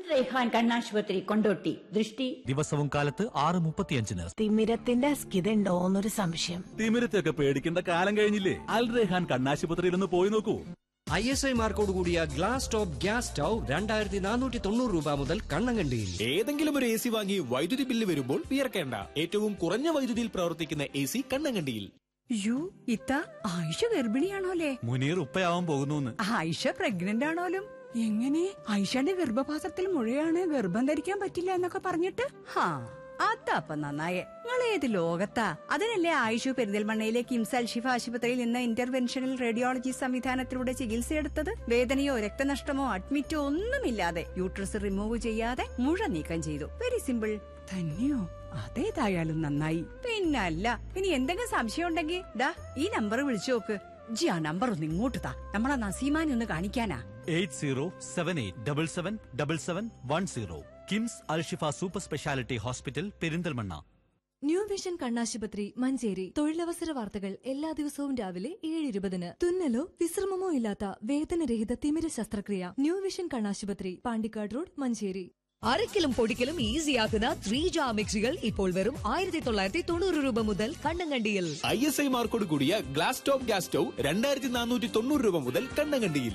റൈഹാൻ കണ്ണാശുപത്രി കൊണ്ടോട്ടി ദൃഷ്ടി ദിവസവും കാലത്ത് ആറ് മുപ്പത്തിയഞ്ചിന് തിമിരത്തിന്റെ അസ്കിതയുണ്ടോന്നൊരു സംശയം തിമിരത്തെയൊക്കെ പേടിക്കേണ്ട കാലം കഴിഞ്ഞില്ലേ അൽ റെഹാൻ കണ്ണാശുപത്രിയിൽ ഒന്ന് പോയി നോക്കൂ ഐ എസ് ഐ മാർക്കോട് കൂടിയ ഗ്ലാസ് ടോപ്പ് ഗ്യാസ് സ്റ്റൗ രണ്ടായിരത്തി നാനൂറ്റി തൊണ്ണൂറ് രൂപ മുതൽ കണ്ണങ്കണ്ടിയിൽ ഏതെങ്കിലും ഒരു എ സി വാങ്ങി വൈദ്യുതി ബില്ല് വരുമ്പോൾ വിയർക്കേണ്ട ഏറ്റവും കുറഞ്ഞ വൈദ്യുതിയിൽ പ്രവർത്തിക്കുന്ന എ സി കണ്ണങ്കണ്ടിയിൽ യു ഇത്ത ആയിഷ ഗർഭിണിയാണോലേ മുനീർ ഉപ്പയാവാൻ പോകുന്നു ആയിഷ പ്രഗ്നന്റ് ആണോലും എങ്ങനെ ആയിഷയുടെ ഗർഭപാത്രത്തിൽ മുഴയാണ് ഗർഭം ധരിക്കാൻ പറ്റില്ല എന്നൊക്കെ പറഞ്ഞിട്ട് ഹാ അതപ്പ നന്നായേ നിങ്ങൾ ഏത് ലോകത്താ അതിനല്ലേ ആയിഷു പെരിന്തൽമണ്ണയിലെ കിംസ് അൽഷിഫ ആശുപത്രിയിൽ നിന്ന് ഇന്റർവെൻഷണൽ റേഡിയോളജി സംവിധാനത്തിലൂടെ ചികിത്സയെടുത്തത് വേദനയോ രക്തനഷ്ടമോ അഡ്മിറ്റോ ഒന്നുമില്ലാതെ യൂട്രസ് റിമൂവ് ചെയ്യാതെ മുഴ നീക്കം ചെയ്തു വെരി സിമ്പിൾ തന്നെയോ അതേതായാലും നന്നായി പിന്നല്ല ഇനി എന്തെങ്കിലും സംശയം ഉണ്ടെങ്കിൽ ദാ ഈ നമ്പർ വിളിച്ചു നോക്ക് ജി ആ നമ്പർ ഒന്ന് ഇങ്ങോട്ട് താ നമ്മളെ നസീമാനെ ഒന്ന് കാണിക്കാനാ eight zero seven eight double seven double seven one zero KIMS Alshifa super speciality hospital Perinthalmanna new vision കണ്ണാശുപത്രി മഞ്ചേരി തൊഴിലവസര വാർത്തകൾ എല്ലാ ദിവസവും രാവിലെ ഏഴ് ഇരുപതിന് തുന്നലോ വിശ്രമമോ ഇല്ലാത്ത വേദനരഹിത തിമിര ശസ്ത്രക്രിയ ന്യൂ വിഷൻ കണ്ണാശുപത്രി പാണ്ടിക്കാട് റോഡ് മഞ്ചേരി അരക്കിലും പൊടിക്കലും ഈസിയാക്കുന്ന ത്രീ ജാ മിക്സികൾ ഇപ്പോൾ വെറും ആയിരത്തി തൊള്ളായിരത്തി തൊണ്ണൂറ് രൂപ മുതൽ കണ്ണങ്കണ്ടിയിൽ ഐ എസ് ഐ മാർക്കോട് കൂടിയ ഗ്ലാസ് ടോപ്പ് ഗ്യാസ് സ്റ്റൗ രണ്ടായിരത്തി നാനൂറ്റി തൊണ്ണൂറ് രൂപ മുതൽ കണ്ണങ്കണ്ടിയിൽ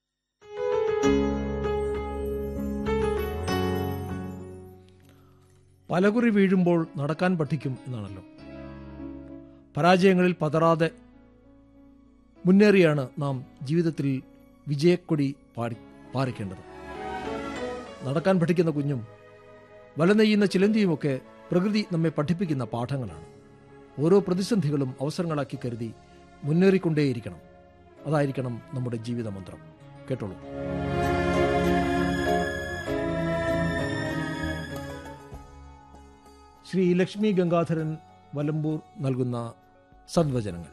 പലകുറി വീഴുമ്പോൾ നടക്കാൻ പഠിക്കും എന്നാണല്ലോ പരാജയങ്ങളിൽ പതറാതെ മുന്നേറിയാണ് നാം ജീവിതത്തിൽ വിജയക്കൊടി പാടി പാറിക്കേണ്ടത് നടക്കാൻ പഠിക്കുന്ന കുഞ്ഞും വലനെയ്യുന്ന ചിലന്തിയുമൊക്കെ പ്രകൃതി നമ്മെ പഠിപ്പിക്കുന്ന പാഠങ്ങളാണ് ഓരോ പ്രതിസന്ധികളും അവസരങ്ങളാക്കി കരുതി മുന്നേറിക്കൊണ്ടേയിരിക്കണം അതായിരിക്കണം നമ്മുടെ ജീവിത മന്ത്രം കേട്ടോളൂ ശ്രീ ലക്ഷ്മി ഗംഗാധരൻ വലമ്പൂർ നൽകുന്ന സദ്വചനങ്ങൾ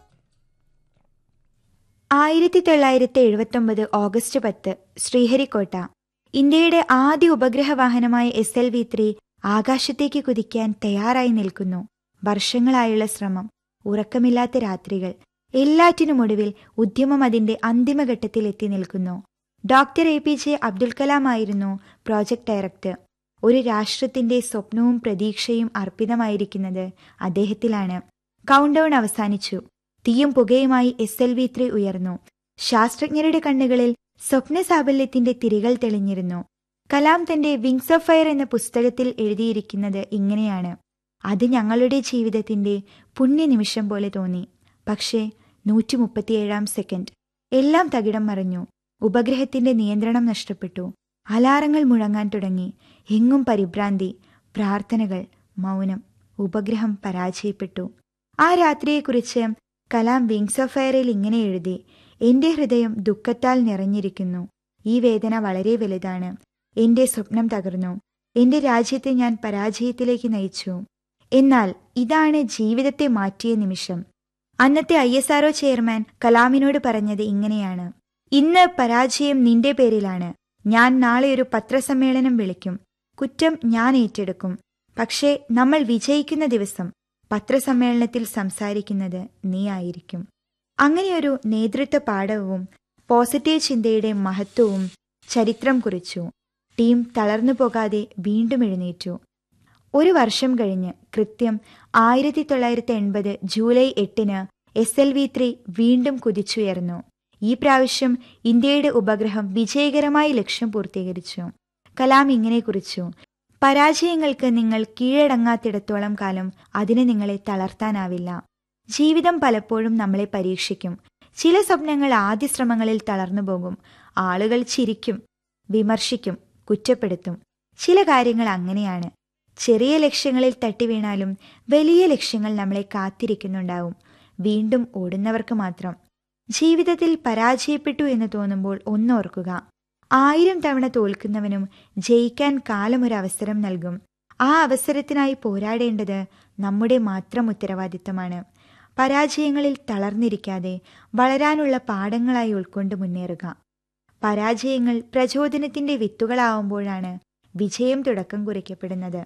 ആയിരത്തി തൊള്ളായിരത്തി എഴുപത്തൊമ്പത് ഓഗസ്റ്റ് പത്ത് ശ്രീഹരിക്കോട്ട ഇന്ത്യയുടെ ആദ്യ ഉപഗ്രഹ വാഹനമായ എസ് എൽ വി ത്രീ ആകാശത്തേക്ക് കുതിക്കാൻ തയ്യാറായി നിൽക്കുന്നു വർഷങ്ങളായുള്ള ശ്രമം ഉറക്കമില്ലാത്ത രാത്രികൾ എല്ലാറ്റിനുമൊടുവിൽ ഉദ്യമം അതിന്റെ അന്തിമഘട്ടത്തിൽ എത്തി നിൽക്കുന്നു doctor A P J Abdul Kalam ആയിരുന്നു പ്രോജക്ട് ഡയറക്ടർ ഒരു രാഷ്ട്രത്തിന്റെ സ്വപ്നവും പ്രതീക്ഷയും അർപ്പിതമായിരിക്കുന്നത് അദ്ദേഹത്തിലാണ് കൗണ്ട് ഡൗൺ അവസാനിച്ചു തീയും പുകയുമായി എസ് എൽ വി ത്രീ ഉയർന്നു ശാസ്ത്രജ്ഞരുടെ കണ്ണുകളിൽ സ്വപ്ന സാഫല്യത്തിന്റെ തിരികൾ തെളിഞ്ഞിരുന്നു കലാം തന്റെ വിങ്സ് ഓഫ് ഫയർ എന്ന പുസ്തകത്തിൽ എഴുതിയിരിക്കുന്നത് ഇങ്ങനെയാണ് അത് ഞങ്ങളുടെ ജീവിതത്തിന്റെ പുണ്യനിമിഷം പോലെ തോന്നി പക്ഷേ നൂറ്റി മുപ്പത്തിയേഴാം സെക്കൻഡ് എല്ലാം തകിടം മറിഞ്ഞു ഉപഗ്രഹത്തിന്റെ നിയന്ത്രണം നഷ്ടപ്പെട്ടു അലാറങ്ങൾ മുഴങ്ങാൻ തുടങ്ങി എങ്ങും പരിഭ്രാന്തി പ്രാർത്ഥനകൾ മൗനം ഉപഗ്രഹം പരാജയപ്പെട്ടു ആ രാത്രിയെക്കുറിച്ച് കലാം വിങ്സ് ഓഫ് ഫയറിൽ ഇങ്ങനെ എഴുതി എന്റെ ഹൃദയം ദുഃഖത്താൽ നിറഞ്ഞിരിക്കുന്നു ഈ വേദന വളരെ വലുതാണ് എന്റെ സ്വപ്നം തകർന്നു എന്റെ രാജ്യത്തെ ഞാൻ പരാജയത്തിലേക്ക് നയിച്ചു എന്നാൽ ഇതാണ് ജീവിതത്തെ മാറ്റിയ നിമിഷം അന്നത്തെ ഐ എസ് ആർഒ ചെയർമാൻ കലാമിനോട് പറഞ്ഞത് ഇങ്ങനെയാണ് ഇന്ന് പരാജയം നിന്റെ പേരിലാണ് ഞാൻ നാളെ ഒരു പത്രസമ്മേളനം വിളിക്കും കുറ്റം ഞാൻ ഏറ്റെടുക്കും പക്ഷേ നമ്മൾ വിജയിക്കുന്ന ദിവസം പത്രസമ്മേളനത്തിൽ സംസാരിക്കുന്നത് നീ ആയിരിക്കും അങ്ങനെയൊരു നേതൃത്വ പാഠവും പോസിറ്റീവ് ചിന്തയുടെ മഹത്വവും ചരിത്രം കുറിച്ചു ടീം തളർന്നു പോകാതെ വീണ്ടും എഴുന്നേറ്റു ഒരു വർഷം കഴിഞ്ഞ് കൃത്യം ആയിരത്തി തൊള്ളായിരത്തി എൺപത് ജൂലൈ എട്ടിന് എസ് എൽ വി ത്രീ വീണ്ടും കുതിച്ചുയർന്നു ഈ പ്രാവശ്യം ഇന്ത്യയുടെ ഉപഗ്രഹം വിജയകരമായി ലക്ഷ്യം പൂർത്തീകരിച്ചു കലാം ഇങ്ങനെ കുറിച്ചു പരാജയങ്ങൾക്ക് നിങ്ങൾ കീഴടങ്ങാത്തിടത്തോളം കാലം അതിന് നിങ്ങളെ തളർത്താനാവില്ല ജീവിതം പലപ്പോഴും നമ്മളെ പരീക്ഷിക്കും ചില സ്വപ്നങ്ങൾ ആദ്യ ശ്രമങ്ങളിൽ തളർന്നു പോകും ആളുകൾ ചിരിക്കും വിമർശിക്കും കുറ്റപ്പെടുത്തും ചില കാര്യങ്ങൾ അങ്ങനെയാണ് ചെറിയ ലക്ഷ്യങ്ങളിൽ തട്ടിവീണാലും വലിയ ലക്ഷ്യങ്ങൾ നമ്മളെ കാത്തിരിക്കുന്നുണ്ടാവും വീണ്ടും ഓടുന്നവർക്ക് മാത്രം ജീവിതത്തിൽ പരാജയപ്പെട്ടു എന്ന് തോന്നുമ്പോൾ ഒന്നോർക്കുക ആയിരം തവണ തോൽക്കുന്നവനും ജയിക്കാൻ കാലം ഒരു അവസരം നൽകും ആ അവസരത്തിനായി പോരാടേണ്ടത് നമ്മുടെ മാത്രം ഉത്തരവാദിത്തമാണ് പരാജയങ്ങളിൽ തളർന്നിരിക്കാതെ വളരാനുള്ള പാഠങ്ങളായി ഉൾക്കൊണ്ട് മുന്നേറുക പരാജയങ്ങൾ പ്രചോദനത്തിന്റെ വിത്തുകളാവുമ്പോഴാണ് വിജയം തുടക്കം കുറിക്കപ്പെടുന്നത്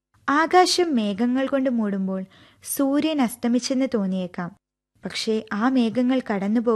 ആകാശം മേഘങ്ങൾ കൊണ്ട് മൂടുമ്പോൾ സൂര്യൻ അസ്തമിച്ചെന്ന് തോന്നിയേക്കാം പക്ഷേ ആ മേഘങ്ങൾ കടന്നു